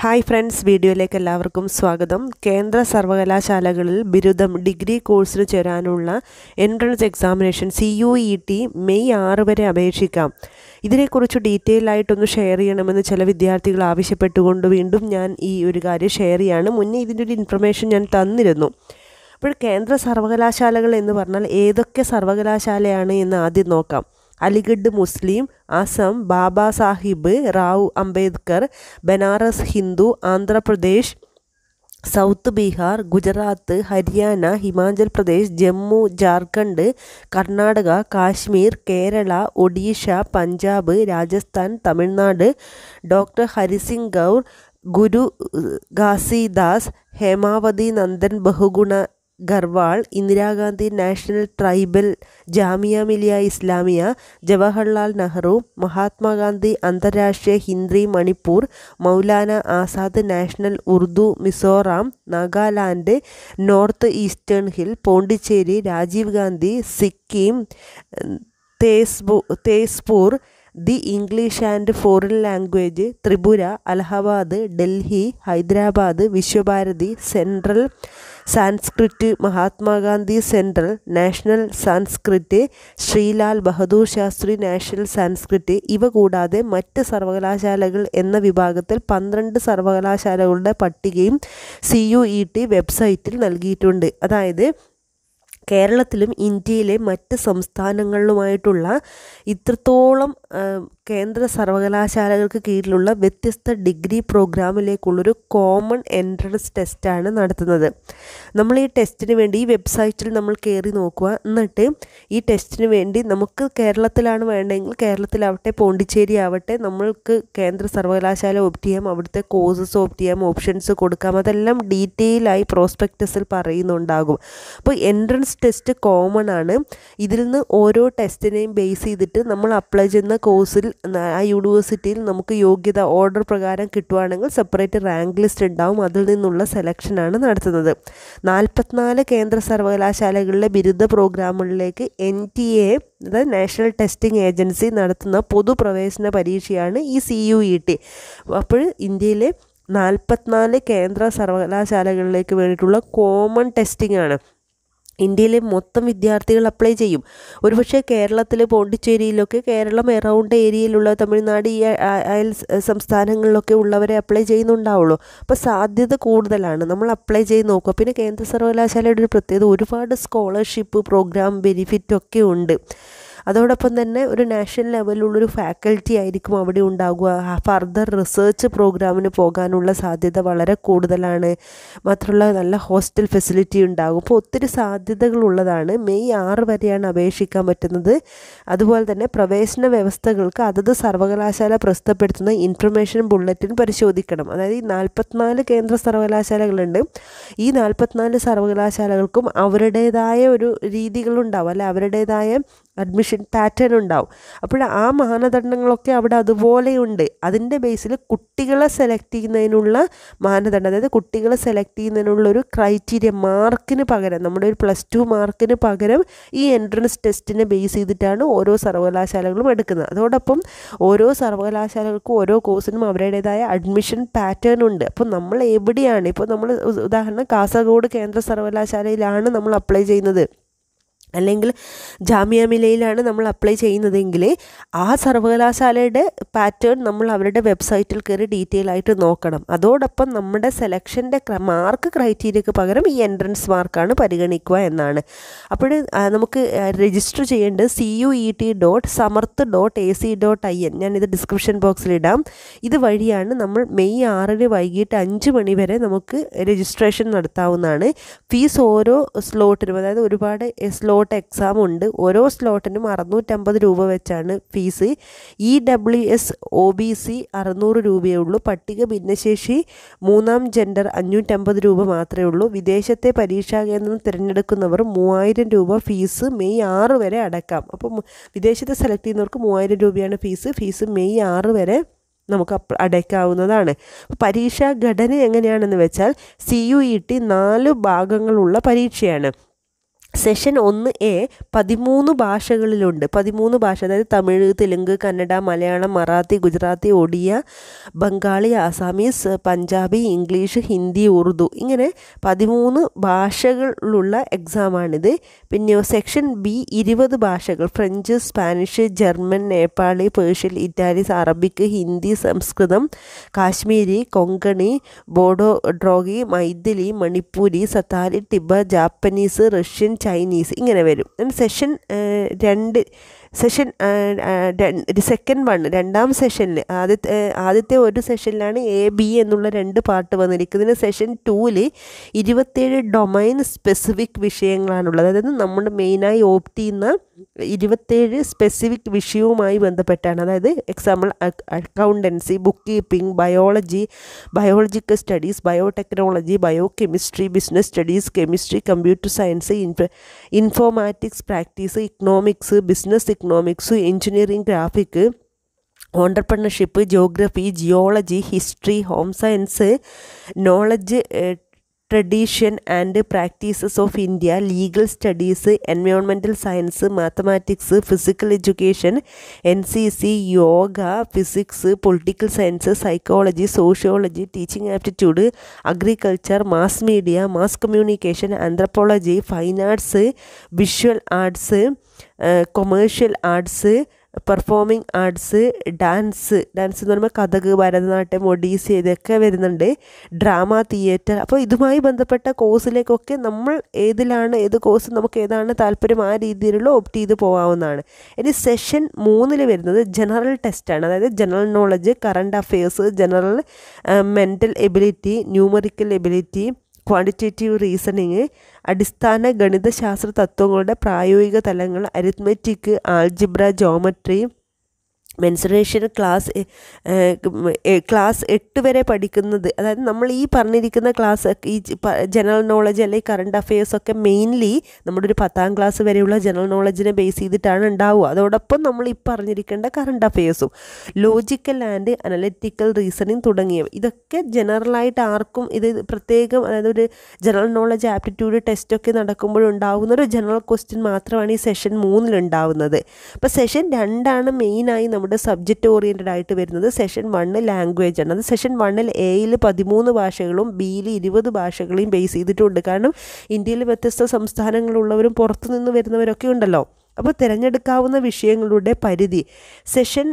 hi friends വീഡിയോയിലേക്ക് എല്ലാവർക്കും സ്വാഗതം കേന്ദ്ര സർവകലാശാലകളിൽ ബിരുദം ഡിഗ്രി കോഴ്സിന് ചേരാനുള്ള entrance examination C U E T May ആറ് വരെ അപേക്ഷിക്കാം ഇതിനെക്കുറിച്ച് ഡീറ്റെയിൽ ആയിട്ടൊന്ന് ഷെയർ ചെയ്യണമെന്ന് ചില വിദ്യാർത്ഥികൾ ആവശ്യപ്പെട്ടുകൊണ്ട് വീണ്ടും ഞാൻ ഈ ഒരു കാര്യം ഷെയർ ചെയ്യാണ് മുന്നേ ഇതിൻ്റെ ഒരു ഇൻഫർമേഷൻ ഞാൻ തന്നിരുന്നു അപ്പോൾ കേന്ദ്ര സർവകലാശാലകൾ എന്ന് പറഞ്ഞാൽ ഏതൊക്കെ സർവകലാശാലയാണ് എന്ന് ആദ്യം നോക്കാം Aligarh Muslim Assam Baba Saheb Rao Ambedkar Banaras Hindu Andhra Pradesh south Bihar Gujarat Haryana Himachal Pradesh Jammu Jharkhand Karnataka Kashmir Kerala Odisha Punjab Rajasthan Tamil Nadu doctor Hari Singh Gour Guru Ghasidas Hemvati Nandan Bahuguna Garhwal Indira Gandhi national tribal Jamia Millia Islamia Jawaharlal Nehru Mahatma Gandhi Antarrashtriya Hindi Manipur Maulana Azad national Urdu Mizoram Nagaland north eastern hill Pondicherry Rajiv Gandhi Sikkim തേസ്ബു Tezpur the English and foreign language Tripura Allahabad Delhi Hyderabad Visva Bharati central Sanskrit Mahatma Gandhi central national Sanskrit Shri Lal Bahadur Shastri national Sanskrit ഇവ കൂടാതെ മറ്റ് സർവകലാശാലകൾ എന്ന വിഭാഗത്തിൽ പന്ത്രണ്ട് സർവകലാശാലകളുടെ പട്ടികയും സി യു ഇ ടി വെബ്സൈറ്റിൽ നൽകിയിട്ടുണ്ട് അതായത് കേരളത്തിലും ഇന്ത്യയിലെ മറ്റ് സംസ്ഥാനങ്ങളിലുമായിട്ടുള്ള ഇത്രത്തോളം കേന്ദ്ര സർവകലാശാലകൾക്ക് കീഴിലുള്ള വ്യത്യസ്ത ഡിഗ്രി പ്രോഗ്രാമിലേക്കുള്ളൊരു കോമൺ എൻട്രൻസ് ടെസ്റ്റാണ് നടത്തുന്നത് നമ്മൾ ഈ ടെസ്റ്റിന് വേണ്ടി ഈ വെബ്സൈറ്റിൽ നമ്മൾ കയറി നോക്കുക എന്നിട്ട് ഈ ടെസ്റ്റിന് വേണ്ടി നമുക്ക് കേരളത്തിലാണ് വേണ്ടതെങ്കിൽ കേരളത്തിലാവട്ടെ പോണ്ടിച്ചേരി ആവട്ടെ നമ്മൾക്ക് കേന്ദ്ര സർവകലാശാല ഓപ്റ്റ് ചെയ്യാം അവിടുത്തെ കോഴ്സസ് ഓപ്റ്റ് ചെയ്യാം ഓപ്ഷൻസ് കൊടുക്കാം അതെല്ലാം ഡീറ്റെയിൽ ആയി പ്രോസ്പെക്ടസിൽ പറയുന്നുണ്ടാകും അപ്പോൾ എൻട്രൻസ് ടെസ്റ്റ് കോമൺ ആണ് ഇതിൽ നിന്ന് ഓരോ ടെസ്റ്റിനെയും ബേസ് ചെയ്തിട്ട് നമ്മൾ അപ്ലൈ ചെയ്യുന്ന കോഴ്സിൽ ആ യൂണിവേഴ്സിറ്റിയിൽ നമുക്ക് യോഗ്യത ഓർഡർ പ്രകാരം കിട്ടുവാണെങ്കിൽ സെപ്പറേറ്റ് റാങ്ക് ലിസ്റ്റ് ഉണ്ടാവും അതിൽ നിന്നുള്ള സെലക്ഷനാണ് നടത്തുന്നത് നാൽപ്പത്തിനാല് കേന്ദ്ര സർവകലാശാലകളിലെ ബിരുദ പ്രോഗ്രാമുകളിലേക്ക് എൻ ടി എ അതായത് നാഷണൽ ടെസ്റ്റിംഗ് ഏജൻസി നടത്തുന്ന പൊതുപ്രവേശന പരീക്ഷയാണ് ഈ സി യു ഇ ടി അപ്പോൾ ഇന്ത്യയിലെ നാൽപ്പത്തിനാല് കേന്ദ്ര സർവകലാശാലകളിലേക്ക് വേണ്ടിയിട്ടുള്ള കോമൺ ടെസ്റ്റിംഗ് ആണ് ഇന്ത്യയിലെ മൊത്തം വിദ്യാർത്ഥികൾ അപ്ലൈ ചെയ്യും ഒരുപക്ഷെ കേരളത്തിൽ പോണ്ടിച്ചേരിയിലൊക്കെ കേരളം എറൗണ്ട് ഏരിയയിലുള്ള തമിഴ്നാട് ഈ അയൽ സംസ്ഥാനങ്ങളിലൊക്കെ ഉള്ളവരെ അപ്ലൈ ചെയ്യുന്നുണ്ടാവുള്ളൂ അപ്പോൾ സാധ്യത കൂടുതലാണ് നമ്മൾ അപ്ലൈ ചെയ്ത് നോക്കുക പിന്നെ കേന്ദ്ര സർവകലാശാലയുടെ ഒരു പ്രത്യേകത ഒരുപാട് സ്കോളർഷിപ്പ് പ്രോഗ്രാം ബെനിഫിറ്റ് ഒക്കെ ഉണ്ട് അതോടൊപ്പം തന്നെ ഒരു നാഷണൽ ലെവലിലുള്ളൊരു ഫാക്കൽറ്റി ആയിരിക്കും അവിടെ ഉണ്ടാകുക ഫർദർ റിസർച്ച് പ്രോഗ്രാമിന് പോകാനുള്ള സാധ്യത വളരെ കൂടുതലാണ് മാത്രമല്ല നല്ല ഹോസ്റ്റൽ ഫെസിലിറ്റി ഉണ്ടാകും അപ്പോൾ ഒത്തിരി സാധ്യതകളുള്ളതാണ് മെയ് ആറ് വരെയാണ് അപേക്ഷിക്കാൻ പറ്റുന്നത് അതുപോലെ തന്നെ പ്രവേശന വ്യവസ്ഥകൾക്ക് അതത് സർവകലാശാല പ്രസിദ്ധപ്പെടുത്തുന്ന ഇൻഫർമേഷൻ ബുള്ളറ്റിൻ പരിശോധിക്കണം അതായത് ഈ നാൽപ്പത്തിനാല് കേന്ദ്ര സർവകലാശാലകളുണ്ട് ഈ നാൽപ്പത്തിനാല് സർവകലാശാലകൾക്കും അവരുടേതായ ഒരു രീതികളുണ്ടാവും അല്ലെ അവരുടേതായ അഡ്മിഷൻ പാറ്റേൺ ഉണ്ടാവും അപ്പോൾ ആ മാനദണ്ഡങ്ങളൊക്കെ അവിടെ അതുപോലെയുണ്ട് അതിൻ്റെ ബേസിൽ കുട്ടികളെ സെലക്ട് ചെയ്യുന്നതിനുള്ള മാനദണ്ഡം അതായത് കുട്ടികളെ സെലക്ട് ചെയ്യുന്നതിനുള്ള ഒരു ക്രൈറ്റീരിയ മാർക്കിന് പകരം നമ്മുടെ ഒരു പ്ലസ് ടു മാർക്കിന് പകരം ഈ എൻട്രൻസ് ടെസ്റ്റിനെ ബേസ് ചെയ്തിട്ടാണ് ഓരോ സർവകലാശാലകളും എടുക്കുന്നത് അതോടൊപ്പം ഓരോ സർവകലാശാലകൾക്കും ഓരോ കോഴ്സിനും അവരുടേതായ അഡ്മിഷൻ പാറ്റേൺ ഉണ്ട് അപ്പോൾ നമ്മൾ എവിടെയാണ് ഇപ്പോൾ നമ്മൾ ഉദാഹരണം കാസർഗോഡ് കേന്ദ്ര സർവകലാശാലയിലാണ് നമ്മൾ അപ്ലൈ ചെയ്യുന്നത് അല്ലെങ്കിൽ ജാമ്യ മിലയിലാണ് നമ്മൾ അപ്ലൈ ചെയ്യുന്നതെങ്കിൽ ആ സർവകലാശാലയുടെ പാറ്റേൺ നമ്മൾ അവരുടെ വെബ്സൈറ്റിൽ കയറി ഡീറ്റെയിൽ ആയിട്ട് നോക്കണം അതോടൊപ്പം നമ്മുടെ സെലക്ഷൻ്റെ മാർക്ക് ക്രൈറ്റീരിയക്ക് പകരം ഈ എൻട്രൻസ് മാർക്കാണ് പരിഗണിക്കുക എന്നാണ് അപ്പോൾ നമുക്ക് രജിസ്റ്റർ ചെയ്യേണ്ടത് C U E T dot Samarth dot A C dot I N ഞാനിത് ഡിസ്ക്രിപ്ഷൻ ബോക്സിൽ ഇടാം ഇത് വഴിയാണ് നമ്മൾ മെയ് ആറിന് വൈകിട്ട് അഞ്ച് മണി വരെ നമുക്ക് രജിസ്ട്രേഷൻ നടത്താവുന്നതാണ് ഫീസ് ഓരോ സ്ലോട്ടിനും അതായത് ഒരുപാട് സ്ലോട്ട് സ്ലോട്ട് എക്സാം ഉണ്ട് ഓരോ സ്ലോട്ടിനും അറുന്നൂറ്റമ്പത് രൂപ വെച്ചാണ് fees E W S O B C അറുന്നൂറ് രൂപയേ ഉള്ളൂ പട്ടിക ഭിന്നശേഷി മൂന്നാം ജെൻഡർ അഞ്ഞൂറ്റമ്പത് രൂപ മാത്രമേ ഉള്ളൂ വിദേശത്തെ പരീക്ഷാ കേന്ദ്രം തിരഞ്ഞെടുക്കുന്നവർ മൂവായിരം രൂപ ഫീസ് മെയ് ആറ് വരെ അടക്കാം അപ്പം വിദേശത്ത് സെലക്ട് ചെയ്യുന്നവർക്ക് മൂവായിരം രൂപയാണ് ഫീസ് ഫീസ് മെയ് ആറ് വരെ നമുക്ക് അടയ്ക്കാവുന്നതാണ് പരീക്ഷാ ഘടന എങ്ങനെയാണെന്ന് വെച്ചാൽ സി യു ഇ ടി നാല് ഭാഗങ്ങളുള്ള പരീക്ഷയാണ് സെഷൻ ഒന്ന് എ പതിമൂന്ന് ഭാഷകളിലുണ്ട് പതിമൂന്ന് ഭാഷ അതായത് തമിഴ് തെലുങ്ക് കന്നഡ മലയാളം മറാത്തി ഗുജറാത്തി ഒഡിയ ബംഗാളി ആസാമീസ് പഞ്ചാബി ഇംഗ്ലീഷ് ഹിന്ദി ഉറുദു ഇങ്ങനെ പതിമൂന്ന് ഭാഷകളിലുള്ള എക്സാമാണിത് പിന്നെ സെക്ഷൻ ബി ഇരുപത് ഭാഷകൾ French Spanish German Nepali Persian Italy Arabic Hindi സംസ്കൃതം കാശ്മീരി കൊങ്കണി ബോഡോ ഡ്രോഗി മൈഥിലി മണിപ്പൂരി സത്താരി ടിബ ജാപ്പനീസ് റഷ്യൻ ചൈനീസ് ഇങ്ങനെ വരും സെഷൻ രണ്ട് സെഷൻ സെക്കൻഡ് വൺ രണ്ടാം സെഷനിൽ ആദ്യത്തെ ആദ്യത്തെ ഒരു സെഷനിലാണ് എ ബി എന്നുള്ള രണ്ട് പാർട്ട് വന്നിരിക്കുന്നത് സെഷൻ ടൂവിൽ ഇരുപത്തേഴ് ഡൊമൈൻ സ്പെസിഫിക് വിഷയങ്ങളാണുള്ളത് അതായത് നമ്മൾ മെയിനായി ഓപ്റ്റ് ചെയ്യുന്ന ഇരുപത്തേഴ് സ്പെസിഫിക് വിഷയവുമായി ബന്ധപ്പെട്ടാണ് അതായത് example accountancy book keeping biology biological studies biotechnology bio chemistry business studies chemistry computer science informatics practice economics business economics engineering graphic entrepreneurship geography geology history home science knowledge tradition and practices of India legal studies environmental science mathematics physical education N C C yoga physics political science psychology sociology teaching aptitude agriculture mass media mass communication anthropology fine arts visual arts commercial arts performing arts dance dance എന്ന് പറയുമ്പോൾ കഥക് ഭരതനാട്യം ഒഡീസി ഇതൊക്കെ വരുന്നുണ്ട് drama theatre അപ്പോൾ ഇതുമായി ബന്ധപ്പെട്ട കോഴ്സിലേക്കൊക്കെ നമ്മൾ ഏതിലാണ് ഏത് കോഴ്സ് നമുക്ക് ഏതാണ് താല്പര്യം ആ രീതിയിലുള്ള ഓപ്റ്റ് ചെയ്ത് പോകാവുന്നതാണ് ഇനി സെഷൻ മൂന്നിൽ വരുന്നത് ജനറൽ ടെസ്റ്റാണ് അതായത് general knowledge current affairs general mental ability numerical ability quantitative reasoning അടിസ്ഥാന ഗണിതശാസ്ത്ര തത്വങ്ങളുടെ പ്രായോഗിക തലങ്ങൾ arithmetic algebra geometry mensuration class class എട്ട് വരെ പഠിക്കുന്നത് അതായത് നമ്മൾ ഈ പറഞ്ഞിരിക്കുന്ന ക്ലാസ് ഈ ജനറൽ നോളജ് അല്ലെങ്കിൽ കറണ്ട് അഫെയർസ് ഒക്കെ മെയിൻലി നമ്മുടെ ഒരു പത്താം ക്ലാസ് വരെയുള്ള ജനറൽ നോളജിനെ ബേസ് ചെയ്തിട്ടാണ് ഉണ്ടാവുക അതോടൊപ്പം നമ്മൾ ഈ പറഞ്ഞിരിക്കേണ്ട കറണ്ട് അഫെയർസും ലോജിക്കൽ ആൻഡ് അനലറ്റിക്കൽ റീസണിങ് തുടങ്ങിയവ ഇതൊക്കെ ജനറലായിട്ട് ആർക്കും ഇത് പ്രത്യേകം അതായത് ഒരു ജനറൽ നോളജ് ആപ്റ്റിറ്റ്യൂഡ് ടെസ്റ്റൊക്കെ നടക്കുമ്പോഴുണ്ടാവുന്ന ഒരു ജനറൽ ക്വസ്റ്റ്യൻ മാത്രമാണ് ഈ സെഷൻ മൂന്നിലുണ്ടാവുന്നത് അപ്പോൾ സെഷൻ രണ്ടാണ് മെയിനായി നമ്മുടെ സബ്ജക്റ്റ് ഓറിയൻറ്റഡ് ആയിട്ട് വരുന്നത് സെഷൻ വണ്ണ് ലാംഗ്വേജ് ആണ് അത് സെഷൻ വണ്ണിൽ എയിൽ പതിമൂന്ന് ഭാഷകളും ബിയിൽ ഇരുപത് ഭാഷകളെയും ബേസ് ചെയ്തിട്ടുണ്ട് കാരണം ഇന്ത്യയിൽ വ്യത്യസ്ത സംസ്ഥാനങ്ങളുള്ളവരും പുറത്തു നിന്ന് വരുന്നവരൊക്കെ ഉണ്ടല്ലോ അപ്പോൾ തിരഞ്ഞെടുക്കാവുന്ന വിഷയങ്ങളുടെ പരിധി സെഷൻ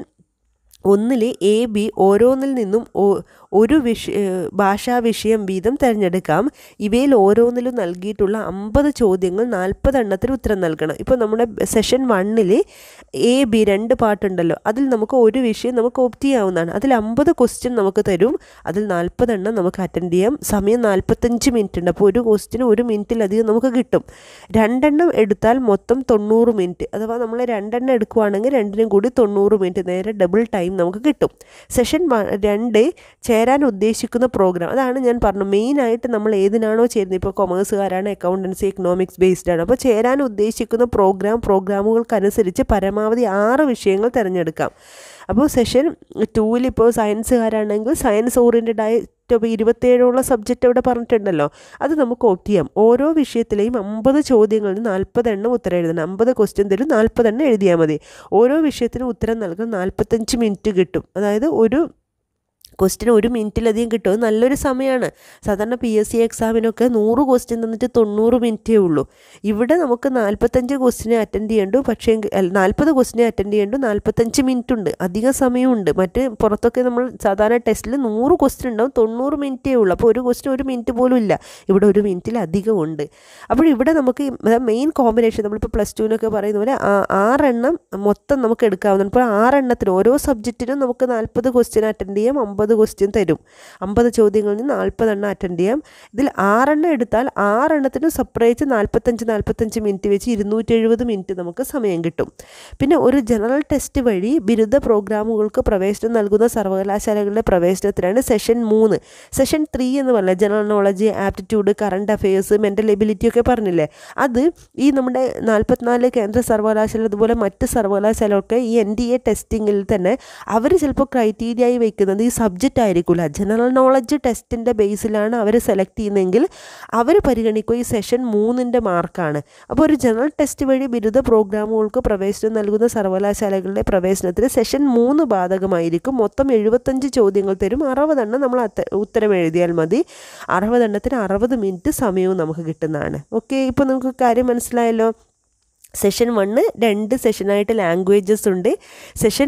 ഒന്നിൽ എ ബി ഓരോന്നിൽ നിന്നും ഒരു വിഷ ഭാഷാ വിഷയം വീതം തിരഞ്ഞെടുക്കാം ഇവയിൽ ഓരോന്നിലും നൽകിയിട്ടുള്ള അമ്പത് ചോദ്യങ്ങൾ നാൽപ്പത് എണ്ണത്തിന് ഉത്തരം നൽകണം ഇപ്പോൾ നമ്മുടെ സെഷൻ വണ്ണിൽ എ ബി രണ്ട് പാട്ടുണ്ടല്ലോ അതിൽ നമുക്ക് ഒരു വിഷയം നമുക്ക് ഓപ്റ്റ് ചെയ്യാവുന്നതാണ് അതിൽ അമ്പത് ക്വസ്റ്റ്യൻ നമുക്ക് തരും അതിൽ നാൽപ്പത് എണ്ണം നമുക്ക് അറ്റൻഡ് ചെയ്യാം സമയം നാൽപ്പത്തഞ്ച് മിനിറ്റ് ഉണ്ട് അപ്പോൾ ഒരു ക്വസ്റ്റ്യൻ ഒരു മിനിറ്റിലധികം നമുക്ക് കിട്ടും രണ്ടെണ്ണം എടുത്താൽ മൊത്തം തൊണ്ണൂറ് മിനിറ്റ് അഥവാ നമ്മൾ രണ്ടെണ്ണം എടുക്കുവാണെങ്കിൽ രണ്ടിനും കൂടി തൊണ്ണൂറ് മിനിറ്റ് നേരെ ഡബിൾ ടൈം നമുക്ക് കിട്ടും സെഷൻ രണ്ട് ചേരാൻ ഉദ്ദേശിക്കുന്ന പ്രോഗ്രാം അതാണ് ഞാൻ പറഞ്ഞു മെയിനായിട്ട് നമ്മൾ ഏതിനാണോ ചേരുന്നത് ഇപ്പോൾ കൊമേഴ്സുകാരാണ് അക്കൗണ്ടൻസി എക്കണോമിക്സ് ബേസ്ഡ് ആണ് അപ്പോൾ ചേരാൻ ഉദ്ദേശിക്കുന്ന പ്രോഗ്രാം പ്രോഗ്രാമുകൾക്കനുസരിച്ച് പരമാവധി ആറ് വിഷയങ്ങൾ തിരഞ്ഞെടുക്കാം അപ്പോൾ സെഷൻ ടൂവിൽ ഇപ്പോൾ സയൻസുകാരാണെങ്കിൽ സയൻസ് ഓറിയൻറ്റഡ് ആയി ഇപ്പോൾ ഇരുപത്തേഴോളം സബ്ജക്റ്റ് അവിടെ പറഞ്ഞിട്ടുണ്ടല്ലോ അത് നമുക്ക് ഓപ്റ്റ് ചെയ്യാം ഓരോ വിഷയത്തിലെയും അമ്പത് ചോദ്യങ്ങളിൽ നാൽപ്പത് എണ്ണം ഉത്തരം എഴുതണം അമ്പത് ക്വസ്റ്റ്യൻ തരും നാൽപ്പത് എണ്ണം എഴുതിയാൽ മതി ഓരോ വിഷയത്തിനും ഉത്തരം നൽകാൻ നാൽപ്പത്തഞ്ച് മിനിറ്റ് കിട്ടും അതായത് ഒരു ക്വസ്റ്റ്യൻ ഒരു മിനിറ്റിലധികം കിട്ടും അത് നല്ലൊരു സമയമാണ് സാധാരണ പി എസ് സി എക്സാമിനൊക്കെ നൂറ് ക്വസ്റ്റ്യൻ തന്നിട്ട് തൊണ്ണൂറ് മിനിറ്റേ ഉള്ളൂ ഇവിടെ നമുക്ക് നാൽപ്പത്തഞ്ച് ക്വസ്റ്റിനെ അറ്റൻഡ് ചെയ്യേണ്ടു പക്ഷേ നാൽപ്പത് ക്വസ്റ്റിനെ അറ്റൻഡ് ചെയ്യേണ്ടു നാൽപ്പത്തഞ്ച് മിനിറ്റ് ഉണ്ട് അധികം സമയമുണ്ട് മറ്റ് പുറത്തൊക്കെ നമ്മൾ സാധാരണ ടെസ്റ്റിൽ നൂറ് ക്വസ്റ്റ്യൻ ഉണ്ടാവും തൊണ്ണൂറ് മിനിറ്റേ ഉള്ളൂ അപ്പോൾ ഒരു ക്വസ്റ്റ്യൻ ഒരു മിനിറ്റ് പോലും ഇല്ല ഇവിടെ ഒരു മിനിറ്റിൽ അധികം ഉണ്ട് അപ്പോൾ ഇവിടെ നമുക്ക് മെയിൻ കോമ്പിനേഷൻ നമ്മളിപ്പോൾ പ്ലസ് ടുവിനൊക്കെ പറയുന്ന പോലെ ആറെണ്ണം മൊത്തം നമുക്ക് എടുക്കാവുന്നതാണ് ഇപ്പോൾ ആറെണ്ണത്തിന് ഓരോ സബ്ജക്റ്റിനും നമുക്ക് നാൽപ്പത് ക്വസ്റ്റ്യൻ അറ്റൻഡ് ചെയ്യാം അമ്പത് ക്വസ്റ്റ്യൻ തരും അമ്പത് ചോദ്യങ്ങളിൽ നിന്ന് നാൽപ്പതെണ്ണം അറ്റൻഡ് ചെയ്യാം ഇതിൽ ആറെണ്ണം എടുത്താൽ ആറെണ്ണത്തിന് സെപ്പറേറ്റ് നാൽപ്പത്തഞ്ച് നാൽപ്പത്തഞ്ച് മിനിറ്റ് വെച്ച് ഇരുന്നൂറ്റി എഴുപത് മിനിറ്റ് നമുക്ക് സമയം കിട്ടും പിന്നെ ഒരു ജനറൽ ടെസ്റ്റ് വഴി ബിരുദ പ്രോഗ്രാമുകൾക്ക് പ്രവേശനം നൽകുന്ന സർവകലാശാലകളുടെ പ്രവേശനത്തിനാണ് സെഷൻ മൂന്ന് സെഷൻ ത്രീ എന്ന് പറഞ്ഞാൽ general knowledge aptitude current affairs mental ability ഒക്കെ പറഞ്ഞില്ലേ അത് ഈ നമ്മുടെ നാൽപ്പത്തിനാല് കേന്ദ്ര സർവകലാശാല അതുപോലെ മറ്റ് സർവകലാശാലകളൊക്കെ ഈ എൻ ഡി എ ടെസ്റ്റിങ്ങിൽ തന്നെ അവർ ചിലപ്പോൾ ക്രൈറ്റീരിയയായി വയ്ക്കുന്നത് ഈ സബ്ജക്റ്റ് ആയിരിക്കില്ല ജനറൽ നോളജ് ടെസ്റ്റിൻ്റെ ബേസിലാണ് അവർ സെലക്ട് ചെയ്യുന്നതെങ്കിൽ അവർ പരിഗണിക്കുക ഈ സെഷൻ മൂന്നിൻ്റെ മാർക്കാണ് അപ്പോൾ ഒരു ജനറൽ ടെസ്റ്റ് വഴി ബിരുദ പ്രോഗ്രാമുകൾക്ക് പ്രവേശനം നൽകുന്ന സർവകലാശാലകളുടെ പ്രവേശനത്തിന് സെഷൻ മൂന്ന് ബാധകമായിരിക്കും മൊത്തം എഴുപത്തഞ്ച് ചോദ്യങ്ങൾ തരും അറുപതെണ്ണം നമ്മൾ അത്ത ഉത്തരം എഴുതിയാൽ മതി അറുപതെണ്ണത്തിന് അറുപത് മിനിറ്റ് സമയവും നമുക്ക് കിട്ടുന്നതാണ് ഓക്കെ ഇപ്പോൾ നമുക്ക് കാര്യം മനസ്സിലായല്ലോ സെഷൻ വണ്ണ് രണ്ട് സെഷനായിട്ട് ലാംഗ്വേജസ് ഉണ്ട് സെഷൻ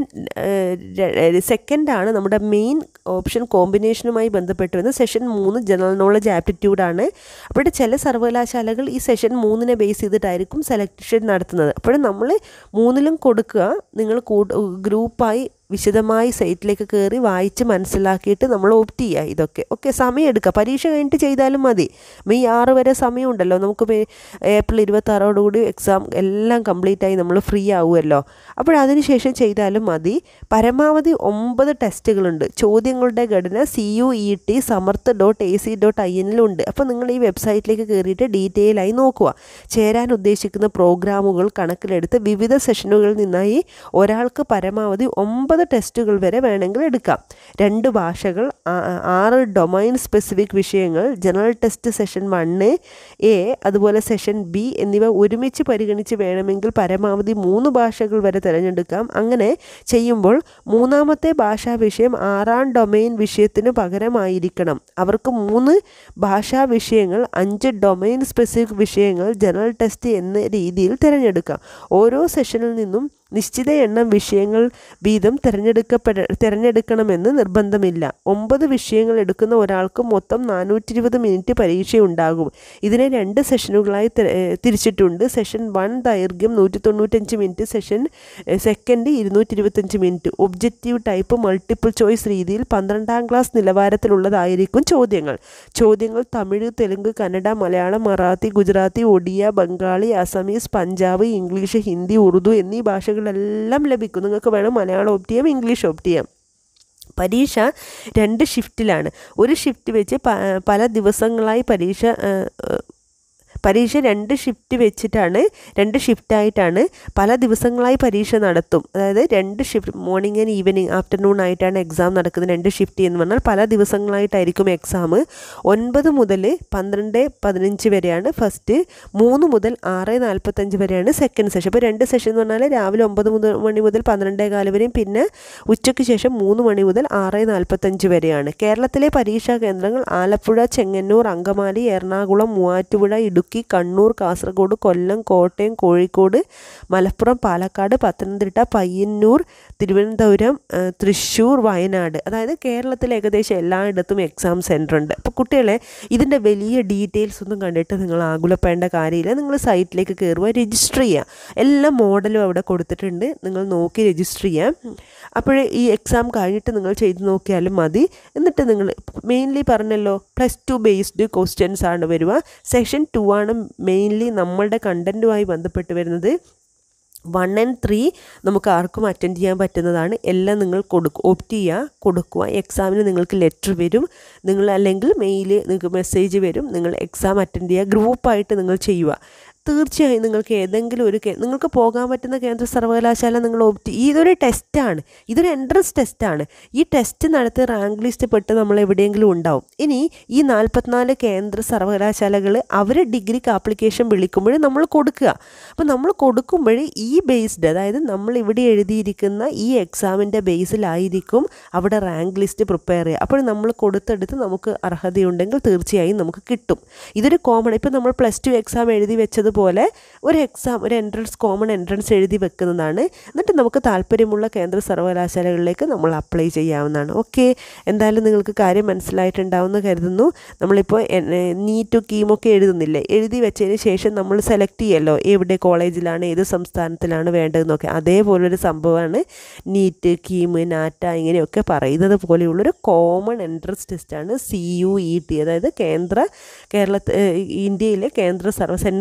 സെക്കൻഡാണ് നമ്മുടെ മെയിൻ ഓപ്ഷൻ കോമ്പിനേഷനുമായി ബന്ധപ്പെട്ട് വരുന്ന സെഷൻ മൂന്ന് ജനറൽ നോളജ് ആപ്റ്റിറ്റ്യൂഡാണ് അപ്പോൾ ചില സർവകലാശാലകൾ ഈ സെഷൻ മൂന്നിനെ ബേസ് ചെയ്തിട്ടായിരിക്കും സെലക്ഷൻ നടത്തുന്നത് അപ്പോൾ നമ്മൾ മൂന്നിലും കൊടുക്കുക നിങ്ങൾ ഗ്രൂപ്പായി വിശദമായി സൈറ്റിലേക്ക് കയറി വായിച്ച് മനസ്സിലാക്കിയിട്ട് നമ്മൾ ഓപ്റ്റ് ചെയ്യുക ഇതൊക്കെ ഓക്കെ സമയം എടുക്കുക പരീക്ഷ കഴിഞ്ഞിട്ട് ചെയ്താലും മതി മെയ് ആറ് വരെ സമയമുണ്ടല്ലോ നമുക്ക് മെയ് ഏപ്രിൽ ഇരുപത്താറോടുകൂടി എക്സാം എല്ലാം കംപ്ലീറ്റ് ആയി നമ്മൾ ഫ്രീ ആവുമല്ലോ അപ്പോൾ അതിനുശേഷം ചെയ്താലും മതി പരമാവധി ഒമ്പത് ടെസ്റ്റുകളുണ്ട് ചോദ്യങ്ങളുടെ ഘടന C U E T Samarth dot A C dot I എന്നിലുണ്ട് അപ്പോൾ നിങ്ങൾ ഈ വെബ്സൈറ്റിലേക്ക് കയറിയിട്ട് ഡീറ്റെയിൽ ആയി നോക്കുക ചേരാൻ ഉദ്ദേശിക്കുന്ന പ്രോഗ്രാമുകൾ കണക്കിലെടുത്ത് വിവിധ സെഷനുകളിൽ നിന്നായി ഒരാൾക്ക് പരമാവധി ഒമ്പത് ടെസ്റ്റുകൾ വരെ വേണമെങ്കിൽ എടുക്കാം രണ്ട് ഭാഷകൾ ആറ് ഡൊമൈൻ സ്പെസിഫിക് വിഷയങ്ങൾ general test session one A അതുപോലെ സെഷൻ ബി എന്നിവ ഒരുമിച്ച് പരിഗണിച്ച് വേണമെങ്കിൽ പരമാവധി മൂന്ന് ഭാഷകൾ വരെ തിരഞ്ഞെടുക്കാം അങ്ങനെ ചെയ്യുമ്പോൾ മൂന്നാമത്തെ ഭാഷാ വിഷയം ആറാം ഡൊമൈൻ വിഷയത്തിന് പകരമായിരിക്കണം അവർക്ക് മൂന്ന് ഭാഷാ വിഷയങ്ങൾ അഞ്ച് ഡൊമൈൻ സ്പെസിഫിക് വിഷയങ്ങൾ ജനറൽ ടെസ്റ്റ് എന്ന രീതിയിൽ തിരഞ്ഞെടുക്കാം ഓരോ സെഷനിൽ നിന്നും നിശ്ചിത എണ്ണം വിഷയങ്ങൾ വീതം തിരഞ്ഞെടുക്കപ്പെട തിരഞ്ഞെടുക്കണമെന്ന് നിർബന്ധമില്ല ഒമ്പത് വിഷയങ്ങൾ എടുക്കുന്ന ഒരാൾക്ക് മൊത്തം നാനൂറ്റി ഇരുപത് മിനിറ്റ് പരീക്ഷയുണ്ടാകും ഇതിനെ രണ്ട് സെഷനുകളായി തിരിച്ചിട്ടുണ്ട് സെഷൻ വൺ ദൈർഘ്യം നൂറ്റി തൊണ്ണൂറ്റഞ്ച് മിനിറ്റ് സെഷൻ സെക്കൻഡ് ഇരുന്നൂറ്റി ഇരുപത്തഞ്ച് minute objective type multiple choice രീതിയിൽ പന്ത്രണ്ടാം ക്ലാസ് നിലവാരത്തിലുള്ളതായിരിക്കും ചോദ്യങ്ങൾ ചോദ്യങ്ങൾ തമിഴ് തെലുങ്ക് കന്നഡ മലയാളം മറാത്തി ഗുജറാത്തി ഒഡിയ ബംഗാളി അസമീസ് പഞ്ചാബ് ഇംഗ്ലീഷ് ഹിന്ദി ഉറുദു എന്നീ ഭാഷകൾ ഭാഷകളെല്ലാം ലഭിക്കും നിങ്ങൾക്ക് വേണം മലയാളം ഓപ്റ്റ് ചെയ്യാം ഇംഗ്ലീഷ് ഓപ്റ്റ് ചെയ്യാം പരീക്ഷ രണ്ട് ഷിഫ്റ്റിലാണ് ഒരു ഷിഫ്റ്റ് വെച്ച് പല ദിവസങ്ങളായി പരീക്ഷ പരീക്ഷ രണ്ട് ഷിഫ്റ്റ് വെച്ചിട്ടാണ് രണ്ട് ഷിഫ്റ്റായിട്ടാണ് പല ദിവസങ്ങളായി പരീക്ഷ നടത്തും അതായത് രണ്ട് shift morning and evening afternoon ആയിട്ടാണ് എക്സാം നടക്കുന്നത് രണ്ട് ഷിഫ്റ്റ് എന്ന് പറഞ്ഞാൽ പല ദിവസങ്ങളായിട്ടായിരിക്കും എക്സാം ഒൻപത് മുതൽ പന്ത്രണ്ട് പതിനഞ്ച് വരെയാണ് ഫസ്റ്റ് മൂന്ന് മുതൽ ആറ് നാൽപ്പത്തഞ്ച് വരെയാണ് സെക്കൻഡ് സെഷൻ അപ്പോൾ രണ്ട് സെഷൻ എന്ന് പറഞ്ഞാൽ രാവിലെ ഒമ്പത് മുതൽ മണി മുതൽ പന്ത്രണ്ടേ കാല് വരെയും പിന്നെ ഉച്ചയ്ക്ക് ശേഷം മൂന്ന് മണി മുതൽ ആറ് നാൽപ്പത്തഞ്ച് വരെയാണ് കേരളത്തിലെ പരീക്ഷാ കേന്ദ്രങ്ങൾ ആലപ്പുഴ ചെങ്ങന്നൂർ അങ്കമാലി എറണാകുളം മൂവാറ്റുപുഴ ഇടുക്കി ഇടുക്കി കണ്ണൂർ കാസർഗോഡ് കൊല്ലം കോട്ടയം കോഴിക്കോട് മലപ്പുറം പാലക്കാട് പത്തനംതിട്ട പയ്യന്നൂർ തിരുവനന്തപുരം തൃശ്ശൂർ വയനാട് അതായത് കേരളത്തിൽ ഏകദേശം എല്ലായിടത്തും എക്സാം സെൻറ്റർ ഉണ്ട് അപ്പോൾ കുട്ടികളെ ഇതിൻ്റെ വലിയ ഡീറ്റെയിൽസ് ഒന്നും കണ്ടിട്ട് നിങ്ങൾ ആകുലപ്പെടേണ്ട കാര്യമില്ല നിങ്ങൾ സൈറ്റിലേക്ക് കയറുക രജിസ്റ്റർ ചെയ്യുക എല്ലാ മോഡലും അവിടെ കൊടുത്തിട്ടുണ്ട് നിങ്ങൾ നോക്കി രജിസ്റ്റർ ചെയ്യാം അപ്പോൾ ഈ എക്സാം കഴിഞ്ഞിട്ട് നിങ്ങൾ ചെയ്ത് നോക്കിയാലും മതി എന്നിട്ട് നിങ്ങൾ മെയിൻലി പറഞ്ഞല്ലോ പ്ലസ് ടു ബേസ്ഡ് ക്വസ്റ്റ്യൻസ് ആണ് വരിക സെക്ഷൻ ടു ആണ് മെയിൻലി നമ്മളുടെ കണ്ടൻറ്റുമായി ബന്ധപ്പെട്ട് വരുന്നത് വൺ ആൻഡ് ത്രീ നമുക്ക് ആർക്കും അറ്റൻഡ് ചെയ്യാൻ പറ്റുന്നതാണ് എല്ലാം നിങ്ങൾ കൊടുക്കും ഓപ്റ്റ് ചെയ്യുക കൊടുക്കുക എക്സാമിന് നിങ്ങൾക്ക് ലെറ്റർ വരും നിങ്ങൾ അല്ലെങ്കിൽ മെയിൽ നിങ്ങൾക്ക് മെസ്സേജ് വരും നിങ്ങൾ എക്സാം അറ്റൻഡ് ചെയ്യുക ഗ്രൂപ്പായിട്ട് നിങ്ങൾ ചെയ്യുക തീർച്ചയായും നിങ്ങൾക്ക് ഏതെങ്കിലും ഒരു നിങ്ങൾക്ക് പോകാൻ പറ്റുന്ന കേന്ദ്ര സർവകലാശാല നിങ്ങൾ ഓപ്റ്റ് ഇതൊരു ടെസ്റ്റാണ് ഇതൊരു എൻട്രൻസ് ടെസ്റ്റാണ് ഈ ടെസ്റ്റ് നടത്തി റാങ്ക് ലിസ്റ്റ് പെട്ട് നമ്മൾ എവിടെയെങ്കിലും ഉണ്ടാവും ഇനി ഈ നാൽപ്പത്തിനാല് കേന്ദ്ര സർവകലാശാലകൾ അവർ ഡിഗ്രിക്ക് ആപ്ലിക്കേഷൻ വിളിക്കുമ്പോൾ നമ്മൾ കൊടുക്കുക അപ്പോൾ നമ്മൾ കൊടുക്കുമ്പോൾ ഈ ബേസ്ഡ് അതായത് നമ്മൾ ഇവിടെ എഴുതിയിരിക്കുന്ന ഈ എക്സാമിൻ്റെ ബേസിലായിരിക്കും അവിടെ റാങ്ക് ലിസ്റ്റ് പ്രിപ്പയർ ചെയ്യുക അപ്പോൾ നമ്മൾ കൊടുത്തെടുത്ത് നമുക്ക് അർഹതയുണ്ടെങ്കിൽ തീർച്ചയായും നമുക്ക് കിട്ടും ഇതൊരു കോമൺ ഇപ്പോൾ നമ്മൾ പ്ലസ് ടു എക്സാം എഴുതി വെച്ചത് പോലെ ഒരു എക്സാം ഒരു എൻട്രൻസ് കോമൺ എൻട്രൻസ് എഴുതി വെക്കുന്നതാണ് എന്നിട്ട് നമുക്ക് താല്പര്യമുള്ള കേന്ദ്ര സർവകലാശാലകളിലേക്ക് നമ്മൾ അപ്ലൈ ചെയ്യാവുന്നതാണ് ഓക്കെ എന്തായാലും നിങ്ങൾക്ക് കാര്യം മനസ്സിലായിട്ടുണ്ടാവുമെന്ന് കരുതുന്നു നമ്മളിപ്പോൾ നീറ്റ് കീമൊക്കെ എഴുതുന്നില്ലേ എഴുതി വെച്ചതിന് ശേഷം നമ്മൾ സെലക്ട് ചെയ്യല്ലോ എവിടെ കോളേജിലാണ് ഏത് സംസ്ഥാനത്തിലാണ് വേണ്ടതെന്നൊക്കെ അതേപോലൊരു സംഭവമാണ് നീറ്റ് കീം നാറ്റ ഇങ്ങനെയൊക്കെ പറയുന്നത് പോലെയുള്ളൊരു കോമൺ എൻട്രൻസ് ടെസ്റ്റാണ് സി യു ഇ ടി അതായത് കേന്ദ്ര കേരള ഇന്ത്യയിലെ കേന്ദ്ര സർവ സെൻട്രൽ യൂണിവേഴ്സിറ്റി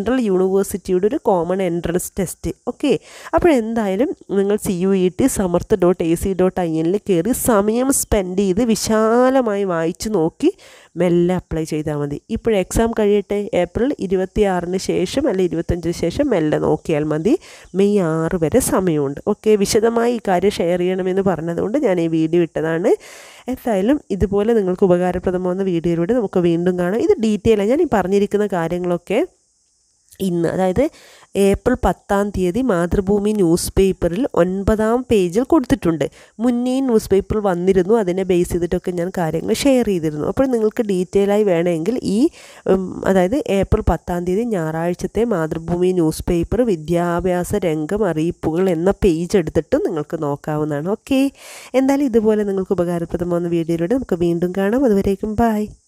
യൂണിവേഴ്സിറ്റിയുടെ ഒരു കോമൺ എൻട്രൻസ് ടെസ്റ്റ് ഓക്കെ അപ്പോൾ എന്തായാലും നിങ്ങൾ C U E T Samarth dot A C dot I എന്നിൽ കയറി സമയം സ്പെൻഡ് ചെയ്ത് വിശാലമായി വായിച്ചു നോക്കി മെല്ലെ അപ്ലൈ ചെയ്താൽ മതി ഇപ്പോൾ എക്സാം കഴിയട്ടെ ഏപ്രിൽ ഇരുപത്തി ആറിന് ശേഷം അല്ലെങ്കിൽ ഇരുപത്തഞ്ചിന് ശേഷം മെല്ലെ നോക്കിയാൽ മതി മെയ് ആറ് വരെ സമയമുണ്ട് ഓക്കെ വിശദമായി ഈ കാര്യം ഷെയർ ചെയ്യണമെന്ന് പറഞ്ഞതുകൊണ്ട് ഞാൻ ഈ വീഡിയോ ഇട്ടതാണ് എന്തായാലും ഇതുപോലെ നിങ്ങൾക്ക് ഉപകാരപ്രദമാകുന്ന വീഡിയോയിലൂടെ നമുക്ക് വീണ്ടും കാണാം ഇത് ഡീറ്റെയിൽ ഞാൻ ഈ പറഞ്ഞിരിക്കുന്ന കാര്യങ്ങളൊക്കെ ഇന്ന് അതായത് ഏപ്രിൽ പത്താം തീയതി മാതൃഭൂമി ന്യൂസ് പേപ്പറിൽ ഒൻപതാം പേജിൽ കൊടുത്തിട്ടുണ്ട് മുന്നേ ന്യൂസ് പേപ്പറിൽ വന്നിരുന്നു അതിനെ ബേസ് ചെയ്തിട്ടൊക്കെ ഞാൻ കാര്യങ്ങൾ ഷെയർ ചെയ്തിരുന്നു അപ്പോൾ നിങ്ങൾക്ക് ഡീറ്റെയിൽ ആയി വേണമെങ്കിൽ ഈ ഉം, അതായത് ഏപ്രിൽ പത്താം തീയതി ഞായറാഴ്ചത്തെ മാതൃഭൂമി ന്യൂസ് പേപ്പർ വിദ്യാഭ്യാസ രംഗം അറിയിപ്പുകൾ എന്ന പേജ് എടുത്തിട്ട് നിങ്ങൾക്ക് നോക്കാവുന്നതാണ് ഓക്കെ എന്തായാലും ഇതുപോലെ നിങ്ങൾക്ക് ഉപകാരപ്രദമാകുന്ന വീഡിയോയിലൂടെ നമുക്ക് വീണ്ടും കാണാം അതുവരേക്കും ബൈ